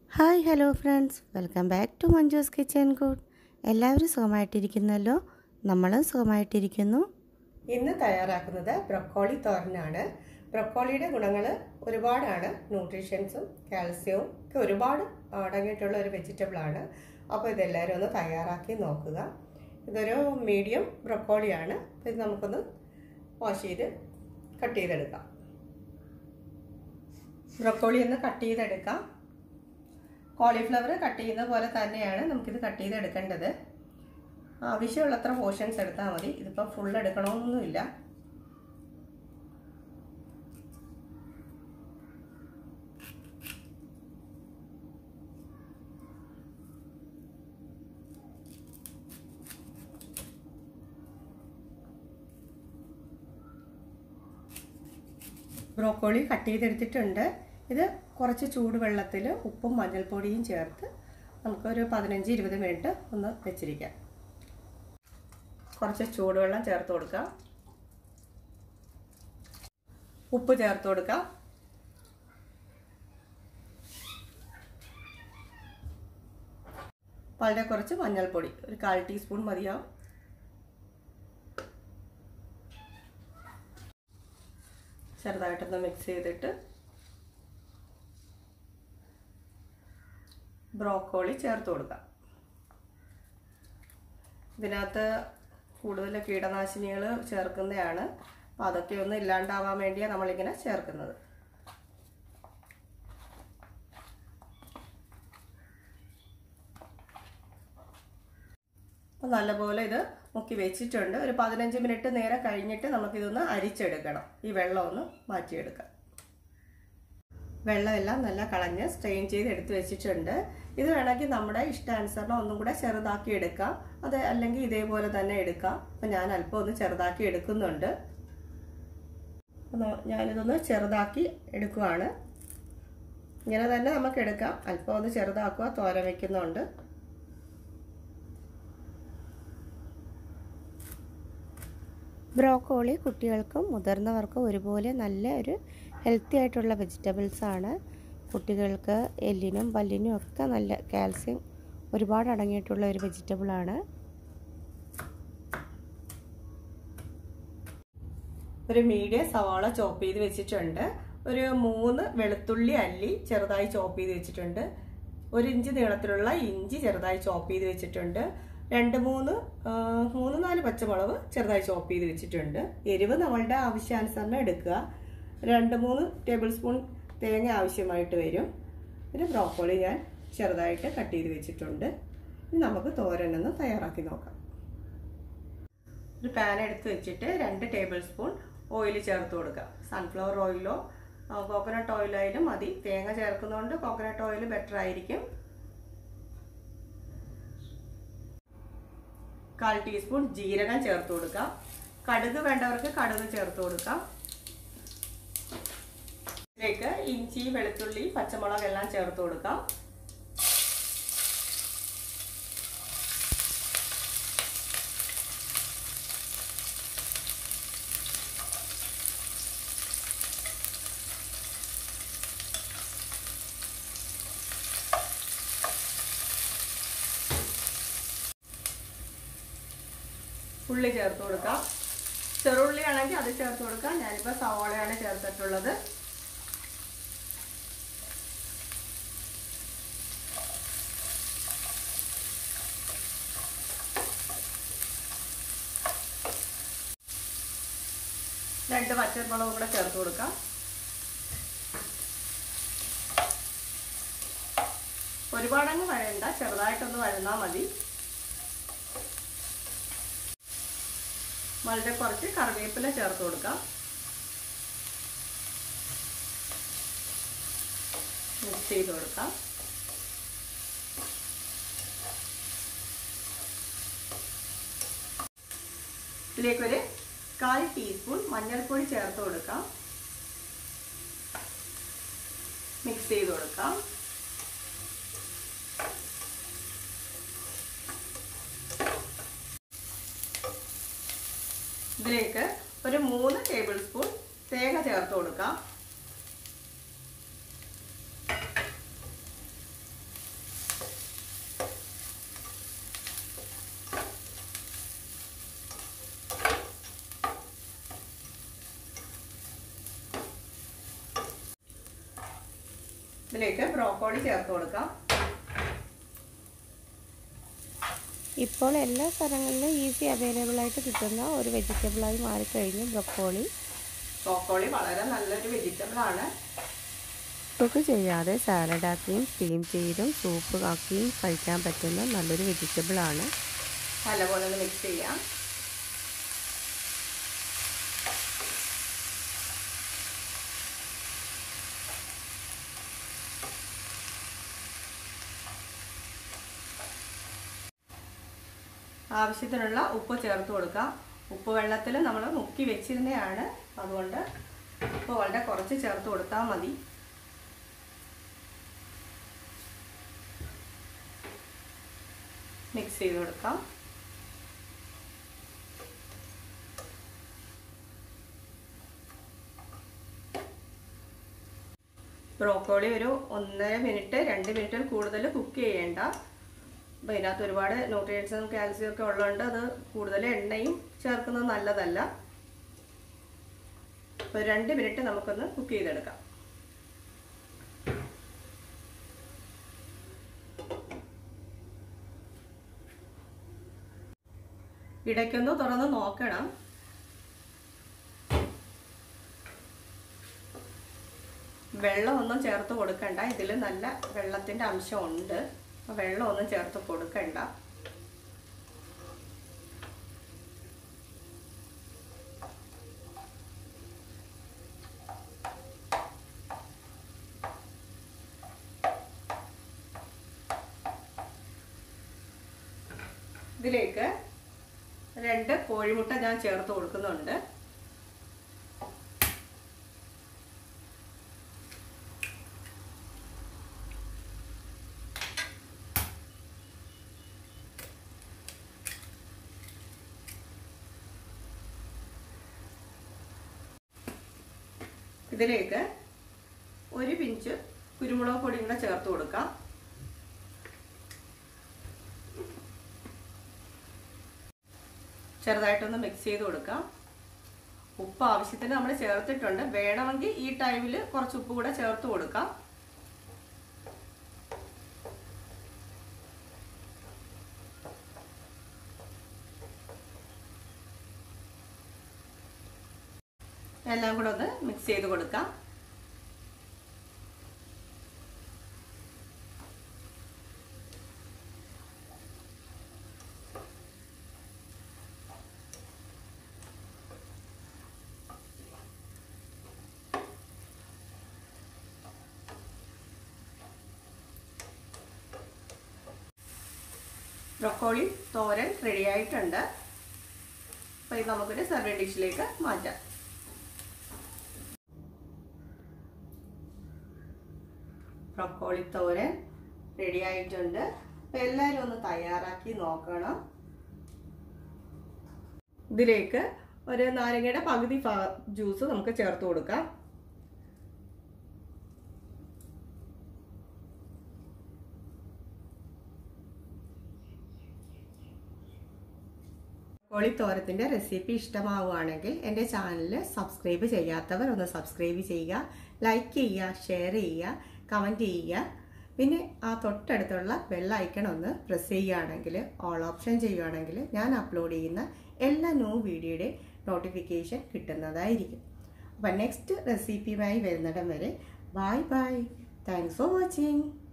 hi hello friends welcome back to Manju's kitchen good എല്ലാവരും സുഖമായിട്ടിരിക്കുന്നല്ലോ നമ്മളും സുഖമായിട്ടിരിക്കുന്നു ഇന്ന് തയ്യാറാക്കുന്നത് ബ്രൊക്കോളി തോരനാണ് ബ്രൊക്കോളിയുടെ ഗുണങ്ങൾ ഒരുപാടാണ് ന്യൂട്രീഷ്യൻസും കാൽസ്യവും ഒക്കെ ഒരുപാട് അടങ്ങിയിട്ടുള്ള ഒരു വെജിറ്റബിൾ ആണ് അപ്പോൾ ഇതെല്ലാവരും ഒന്ന് തയ്യാറാക്കി നോക്കുക ഇതൊരു മീഡിയം ബ്രൊക്കോളിയാണ് അപ്പോൾ ഇത് നമുക്കൊന്ന് വാഷ് ചെയ്ത് കട്ട് ചെയ്തെടുക്കാം ബ്രൊക്കോളി ഒന്ന് കട്ട് ചെയ്തെടുക്കാം കോളിഫ്ലവർ കട്ട് ചെയ്യുന്ന പോലെ തന്നെയാണ് നമുക്കിത് കട്ട് ചെയ്തെടുക്കേണ്ടത് ആവശ്യമുള്ളത്ര പോർഷൻസ് എടുത്താൽ മതി ഇതിപ്പോൾ ഫുൾ എടുക്കണമെന്നൊന്നുമില്ല ബ്രോക്കോളി കട്ട് ചെയ്തെടുത്തിട്ടുണ്ട് ഇത് കുറച്ച് ചൂടുവെള്ളത്തിൽ ഉപ്പും മഞ്ഞൾപ്പൊടിയും ചേർത്ത് നമുക്കൊരു പതിനഞ്ച് ഇരുപത് മിനിറ്റ് ഒന്ന് വെച്ചിരിക്കാം കുറച്ച് ചൂടുവെള്ളം ചേർത്ത് കൊടുക്കാം ഉപ്പ് ചേർത്ത് കൊടുക്കാം വളരെ കുറച്ച് മഞ്ഞൾപ്പൊടി ഒരു കാൽ ടീസ്പൂൺ മതിയാവും ചെറുതായിട്ടൊന്ന് മിക്സ് ചെയ്തിട്ട് ബ്രോക്കോളി ചേർത്ത് കൊടുക്കാം ഇതിനകത്ത് കൂടുതൽ കീടനാശിനികൾ ചേർക്കുന്നതാണ് അപ്പോൾ അതൊക്കെ ഒന്ന് ഇല്ലാണ്ടാവാൻ വേണ്ടിയാണ് നമ്മളിങ്ങനെ ചേർക്കുന്നത് അപ്പോൾ നല്ലപോലെ ഇത് മുക്കി വെച്ചിട്ടുണ്ട് ഒരു പതിനഞ്ച് മിനിറ്റ് നേരം കഴിഞ്ഞിട്ട് നമുക്കിതൊന്ന് അരിച്ചെടുക്കണം ഈ വെള്ളം ഒന്ന് മാറ്റിയെടുക്കാം വെള്ളമെല്ലാം നല്ല കളഞ്ഞ് സ്ട്രെയിൻ ചെയ്ത് എടുത്ത് വെച്ചിട്ടുണ്ട് ഇത് വേണമെങ്കിൽ നമ്മുടെ ഇഷ്ടാനുസരണം ഒന്നും കൂടെ ചെറുതാക്കി എടുക്കാം അത് അല്ലെങ്കിൽ ഇതേപോലെ തന്നെ എടുക്കാം അപ്പം ഞാൻ അല്പം ഒന്ന് ചെറുതാക്കി എടുക്കുന്നുണ്ട് ഞാനിതൊന്ന് ചെറുതാക്കി എടുക്കുവാണ് ഇങ്ങനെ തന്നെ നമുക്ക് എടുക്കാം അല്പം ഒന്ന് ചെറുതാക്കുക തോര വയ്ക്കുന്നുണ്ട് ബ്രോക്കോളി കുട്ടികൾക്കും മുതിർന്നവർക്കും ഒരുപോലെ നല്ല ഒരു ഹെൽത്തി ആയിട്ടുള്ള വെജിറ്റബിൾസ് ആണ് കുട്ടികൾക്ക് എല്ലിനും പല്ലിനും ഒക്കെ നല്ല കാൽസ്യം ഒരുപാട് അടങ്ങിയിട്ടുള്ള ഒരു വെജിറ്റബിൾ ആണ് ഒരു മീഡിയം സവാള ചോപ്പ് ചെയ്ത് വെച്ചിട്ടുണ്ട് ഒരു മൂന്ന് വെളുത്തുള്ളി അല്ലി ചെറുതായി ചോപ്പ് ചെയ്ത് വെച്ചിട്ടുണ്ട് ഒരു ഇഞ്ച് നീളത്തിലുള്ള ഇഞ്ചി ചെറുതായി ചോപ്പ് ചെയ്ത് വെച്ചിട്ടുണ്ട് രണ്ട് മൂന്ന് മൂന്ന് നാല് പച്ചമുളക് ചെറുതായി ചോപ്പ് ചെയ്ത് വെച്ചിട്ടുണ്ട് എരിവ് നമ്മളുടെ ആവശ്യാനുസരണം എടുക്കുക രണ്ട് മൂന്ന് ടേബിൾ സ്പൂൺ തേങ്ങ ആവശ്യമായിട്ട് വരും പിന്നെ ബ്രോക്കോളി ഞാൻ ചെറുതായിട്ട് കട്ട് ചെയ്ത് വെച്ചിട്ടുണ്ട് ഇനി നമുക്ക് തോരനൊന്ന് തയ്യാറാക്കി നോക്കാം ഒരു പാൻ എടുത്ത് വെച്ചിട്ട് രണ്ട് ടേബിൾ സ്പൂൺ ഓയിൽ ചേർത്ത് കൊടുക്കുക സൺഫ്ലവർ ഓയിലോ കോക്കനട്ട് ഓയിലായാലും മതി തേങ്ങ ചേർക്കുന്നതുകൊണ്ട് കോക്കനട്ട് ഓയിൽ ബെറ്റർ ആയിരിക്കും കാൽ ടീസ്പൂൺ ജീരകം ചേർത്ത് കൊടുക്കാം കടുക് വേണ്ടവർക്ക് കടുക് ചേർത്ത് കൊടുക്കാം ഇതിലേക്ക് ഇഞ്ചി വെളുത്തുള്ളി പച്ചമുളക് എല്ലാം ചേർത്ത് കൊടുക്കാം ഉള്ളി ചേർത്ത് കൊടുക്കാം ചെറുള്ളി ആണെങ്കിൽ അത് ചേർത്ത് കൊടുക്കാം ഞാനിപ്പോൾ സവാളയാണ് ചേർത്തിട്ടുള്ളത് രണ്ട് പച്ചമുളകും കൂടെ ചേർത്ത് കൊടുക്കാം ഒരുപാടങ്ങ് വരണ്ട ചെറുതായിട്ടൊന്ന് വഴന്നാൽ മതി വളരെ കുറച്ച് കറിവേപ്പില ചേർത്ത് കൊടുക്കാം മിക്സ് ചെയ്ത് കൊടുക്കാം ഇതിലേക്കൊരു കാൽ ടീസ്പൂൺ മഞ്ഞൾപ്പൊടി ചേർത്ത് കൊടുക്കാം മിക്സ് ചെയ്ത് കൊടുക്കാം ഇതിലേക്ക് ഒരു മൂന്ന് ടേബിൾ സ്പൂൺ തേങ്ങ ചേർത്ത് കൊടുക്കാം ഇതിലേക്ക് ബ്രോക്കോളി ചേർത്ത് കൊടുക്കാം ഇപ്പോൾ എല്ലാ സ്ഥലങ്ങളിലും ഈസി അവൈലബിൾ ആയിട്ട് കിട്ടുന്ന ഒരു വെജിറ്റബിളായി മാറിക്കഴിഞ്ഞു ബ്രൊക്കോളി ബ്രോക്കോളി വളരെ നല്ലൊരു വെജിറ്റബിൾ ആണ് കുക്ക് ചെയ്യാതെ സാലഡാക്കിയും സ്റ്റീം ചെയ്തും സൂപ്പ് ആക്കിയും കഴിക്കാൻ പറ്റുന്ന നല്ലൊരു വെജിറ്റബിളാണ് നല്ലപോലെ ഒന്ന് മിക്സ് ചെയ്യാം ആവശ്യത്തിനുള്ള ഉപ്പ് ചേർത്ത് കൊടുക്കാം ഉപ്പ് വെള്ളത്തിൽ നമ്മൾ മുക്കി വെച്ചിരുന്നതാണ് അതുകൊണ്ട് ഉപ്പ് വളരെ കുറച്ച് ചേർത്ത് കൊടുത്താൽ മതി മിക്സ് ചെയ്ത് കൊടുക്കാം ബ്രോക്കോളി ഒരു ഒന്നര മിനിറ്റ് രണ്ട് മിനിറ്റിൽ കൂടുതൽ കുക്ക് ചെയ്യേണ്ട അപ്പോൾ ഇതിനകത്ത് ഒരുപാട് ന്യൂട്രിയൻസും കാൽസ്യം ഒക്കെ ഉള്ളതുകൊണ്ട് അത് കൂടുതൽ എണ്ണയും ചേർക്കുന്നത് നല്ലതല്ല അപ്പോൾ രണ്ട് മിനിറ്റ് നമുക്കൊന്ന് കുക്ക് ചെയ്തെടുക്കാം ഇടയ്ക്കൊന്ന് തുറന്ന് നോക്കണം വെള്ളമൊന്നും ചേർത്ത് കൊടുക്കണ്ട ഇതിൽ നല്ല വെള്ളത്തിൻ്റെ അംശമുണ്ട് അപ്പോൾ വെള്ളമൊന്നും ചേർത്ത് കൊടുക്കണ്ട ഇതിലേക്ക് രണ്ട് കോഴിമുട്ട ഞാൻ ചേർത്ത് കൊടുക്കുന്നുണ്ട് ഇതിലേക്ക് ഒരു പിഞ്ച് കുരുമുളക് പൊടിയും കൂടെ ചേർത്ത് കൊടുക്കാം ചെറുതായിട്ടൊന്ന് മിക്സ് ചെയ്ത് കൊടുക്കാം ഉപ്പ് ആവശ്യത്തിന് നമ്മൾ ചേർത്തിട്ടുണ്ട് വേണമെങ്കിൽ ഈ ടൈമിൽ കുറച്ച് ഉപ്പ് കൂടെ ചേർത്ത് കൊടുക്കാം എല്ലാം കൂടെ ഒന്ന് മിക്സ് ചെയ്ത് കൊടുക്കാം ബ്രൊക്കോളി തോരൻ റെഡി ആയിട്ടുണ്ട് അപ്പോൾ ഇത് നമുക്കൊരു സെർവിങ് ഡിഷിലേക്ക് മാറ്റാം ബ്രൊക്കോളി തോരൻ റെഡി ആയിട്ടുണ്ട് അപ്പോൾ എല്ലാവരും ഒന്ന് തയ്യാറാക്കി നോക്കണം ഇതിലേക്ക് ഒരു നാരങ്ങയുടെ പകുതി ജ്യൂസ് നമുക്ക് ചേർത്ത് കൊടുക്കാം കോളിത്തോരത്തിൻ്റെ റെസിപ്പി ഇഷ്ടമാവുകയാണെങ്കിൽ എൻ്റെ ചാനൽ സബ്സ്ക്രൈബ് ചെയ്യാത്തവർ ഒന്ന് സബ്സ്ക്രൈബ് ചെയ്യുക ലൈക്ക് ചെയ്യുക ഷെയർ ചെയ്യുക കമൻറ്റ് ചെയ്യുക പിന്നെ ആ തൊട്ടടുത്തുള്ള ബെൽ ഐക്കൺ ഒന്ന് പ്രസ് ചെയ്യുകയാണെങ്കിൽ ഓൾ ഓപ്ഷൻ ചെയ്യുകയാണെങ്കിൽ ഞാൻ അപ്ലോഡ് ചെയ്യുന്ന എല്ലാ ന്യൂ വീഡിയോയുടെ നോട്ടിഫിക്കേഷൻ കിട്ടുന്നതായിരിക്കും അപ്പം നെക്സ്റ്റ് റെസിപ്പിയുമായി വരുന്നിടം വരെ bye bye thanks for watching